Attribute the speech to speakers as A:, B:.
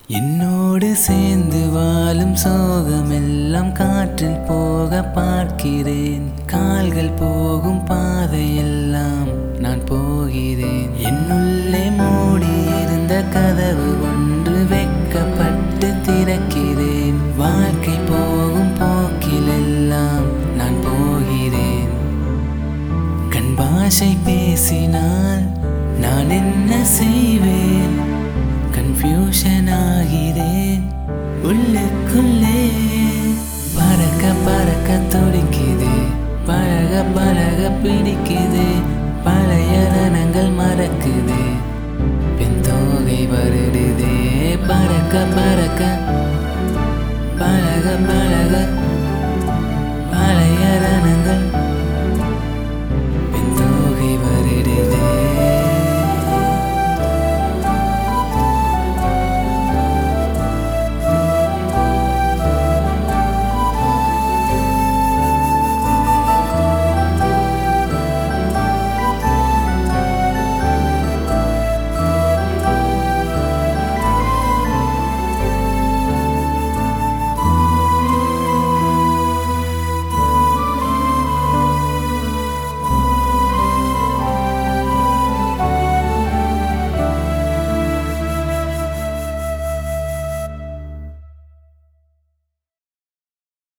A: என்னோடு சேர்ந்து வாழும் சோகமெல்லாம் காற்றில் போக பார்க்கிறேன் கால்கள் போகும் பாதையெல்லாம் நான் போகிறேன் என்னுள்ளே மூடி இருந்த கதவு ஒன்று வெக்கப்பட்டு திறக்கிறேன் வாழ்க்கை போகும் போக்கிலெல்லாம் நான் போகிறேன் கண் பாஷை பேசினால் நான் என்ன செய்வேன் கன்ஃபியூஷன் ஆகிறேன் உள்ளுக்குள்ளே பறக்க பறக்க துடிக்குது பழக பழக பிடிக்குது பழைய ரணங்கள் மறக்குது பெண் தோகை வருடுதே பறக்க பறக்க பழக பழக பழைய ரணங்கள்